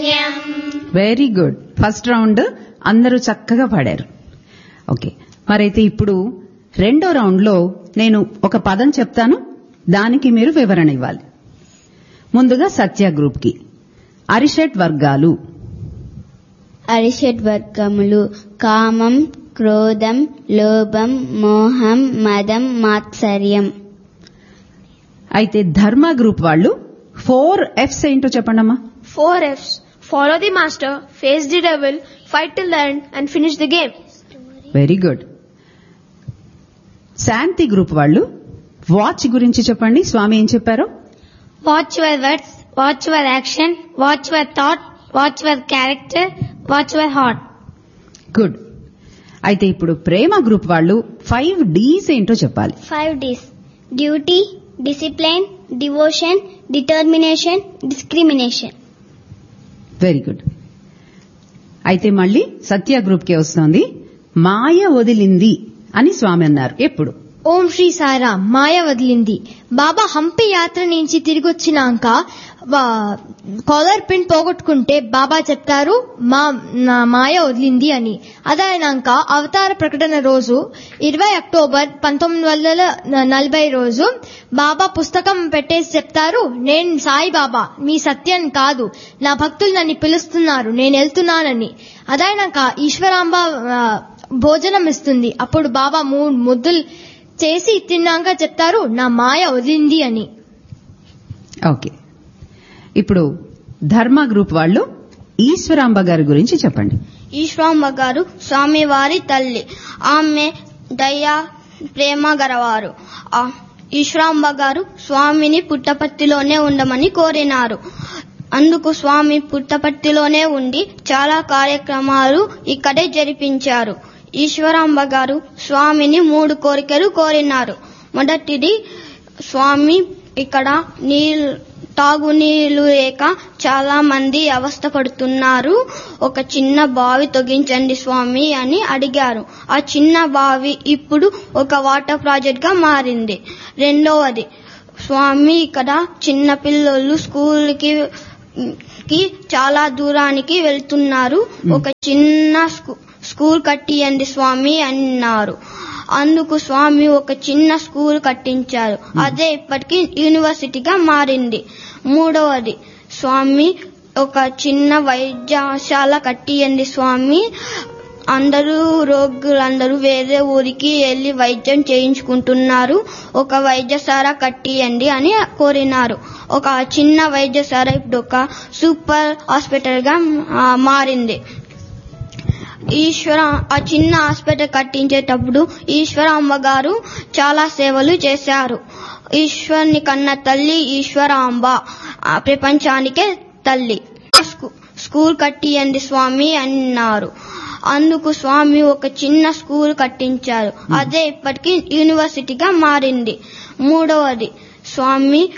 పుణ్యం very good first round అందరూ చక్కగా పాడారు ఓకే మరైతే ఇప్పుడు రెండో రౌండ్ లో నేను ఒక పదం చెప్తాను దానికి మీరు వివరణ ఇవ్వాలి ముందుగా సత్య గ్రూప్ కి అరిషట్ వర్గాలు అరిషడ్ వర్గములు కామం క్రోధం లోభం మోహం మదం మాత్సర్యం అయితే ధర్మ గ్రూప్ వాళ్ళు ఫోర్ ఎఫ్స్ ఏంటో చెప్పండమ్మా Four F's. Follow the master, face the devil, fight till the end, and finish the game. Very good Shanti group వాళ్ళు వాచ్ గురించి చెప్పండి స్వామి ఏం చెప్పారో watch your words watch your action watch your thought watch your character watch your heart good అయితే ఇప్పుడు Prema group వాళ్ళు five Ds ఏంటో చెప్పాలి five Ds duty discipline devotion determination discrimination very good అయితే మళ్ళీ సత్య గ్రూప్ కే వస్తోంది మాయ వదిలింది అని స్వామి అన్నారు ఎప్పుడు ఓం శ్రీ సాయిరామ్ మాయ వదిలింది బాబా హంపి యాత్ర నుంచి తిరిగి వచ్చినాక వా- కాలర్ పిన్ పోగొట్టుకుంటే బాబా చెప్తారు మా నా మాయ వదిలింది అని అదైనాక అవతార ప్రకటన రోజు ఇరవై అక్టోబర్ పంతొమ్మిది వందల నలభై రోజు బాబా పుస్తకం పెట్టేసి చెప్తారు నేను సాయి బాబా మీ సత్యం కాదు నా భక్తులు నన్ను పిలుస్తున్నారు నేను వెళ్తున్నానని అదైనాక ఈశ్వరాంబ ఆ, భోజనం ఇస్తుంది అప్పుడు బాబా మూడు ముద్దులు చేసి తిన్నాక చెప్తారు నా మాయ వదిలింది అని ఓకే ఇప్పుడు ధర్మ గ్రూప్ వాళ్ళు ఈశ్వరాంబ గారి గురించి చెప్పండి ఈశ్వరమ్మ గారు స్వామివారి తల్లి ఆమె దయ ప్రేమ గలవారు ఆ ఈశ్వరాంబ గారు స్వామిని పుట్టపర్తిలోనే ఉండమని కోరినారు అందుకు స్వామి పుట్టపర్తిలోనే ఉండి చాలా కార్యక్రమాలు ఇక్కడే జరిపించారు ఈశ్వరాంబ గారు స్వామిని మూడు కోరికలు కోరినారు మొదటిది స్వామి ఇక్కడ నీళ్ళు తాగునీళ్లు లేక చాలా మంది అవస్థ పడుతున్నారు ఒక చిన్న బావి తొగించండి స్వామి అని అడిగారు ఆ చిన్న బావి ఇప్పుడు ఒక వాటర్ ప్రాజెక్ట్ గా మారింది రెండవది స్వామి ఇక్కడ చిన్న పిల్లలు స్కూల్ కి కి చాలా దూరానికి వెళ్తున్నారు ఒక చిన్న స్కూ- స్కూల్ కట్టియండి స్వామి అన్నారు అందుకు స్వామి ఒక చిన్న స్కూల్ కట్టించారు అదే ఇప్పటికి యూనివర్సిటీగా మారింది మూడవది స్వామి ఒక చిన్న వైద్యశాల కట్టియండి స్వామి అందరూ రోగులందరూ వేరే ఊరికి వెళ్లి వైద్యం చేయించుకుంటున్నారు ఒక వైద్యశాల కట్టియండి అని కోరినారు ఒక చిన్న వైద్యశాల ఇప్పుడు ఒక సూపర్ హాస్పిటల్ గా ఆ, మారింది ఈశ్వర ఆ చిన్న హాస్పిటల్ కట్టించేటప్పుడు ఈశ్వర అమ్మగారు చాలా సేవలు చేశారు ఈశ్వరుని కన్న తల్లి ఈశ్వరాంబ ఆ ప్రపంచానికే తల్లి స్కూ- స్కూల్ కట్టియండి స్వామి అన్నారు అందుకు స్వామి ఒక చిన్న స్కూల్ కట్టించారు అదే ఇప్పటికి యూనివర్సిటీగా మారింది మూడవది స్వామి